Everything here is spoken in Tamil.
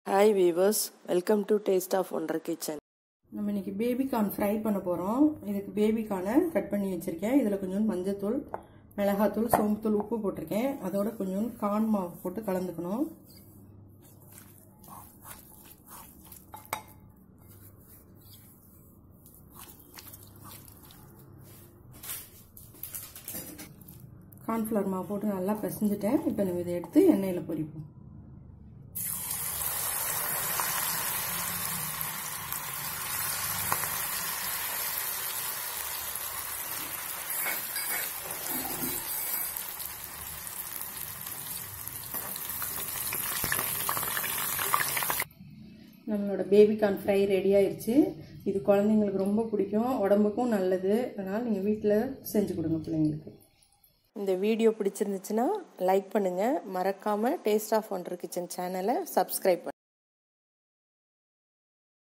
hi viewers welcome to taste of wonder kitchen நம்ம இன்னைக்கு பேபி கார்ன் ஃப்ரை பண்ண போகிறோம் இதுக்கு பேபி கார்னை கட் பண்ணி வச்சுருக்கேன் இதில் கொஞ்சம் மஞ்சத்தூள் மிளகாத்தூள் சோம்புத்தூள் உப்பு போட்டிருக்கேன் அதோட கொஞ்சம் கார்ன் மாவு போட்டு கலந்துக்கணும் கார்ன்ஃப்ளவர் மாவு போட்டு நல்லா பிசைஞ்சிட்டேன் இப்போ நம்ம இதை எடுத்து எண்ணெயில் பொரிப்போம் நம்மளோட பேபி கார்ன் ஃப்ரை ரெடி ஆயிடுச்சு இது குழந்தைங்களுக்கு ரொம்ப பிடிக்கும் உடம்புக்கும் நல்லது அதனால் நீங்கள் வீட்டில் செஞ்சு கொடுங்க பிள்ளைங்களுக்கு இந்த வீடியோ பிடிச்சிருந்துச்சுன்னா லைக் பண்ணுங்கள் மறக்காமல் டேஸ்ட் ஆஃப் ஒண்டர் கிச்சன் சேனலை சப்ஸ்கிரைப் பண்ணுங்கள்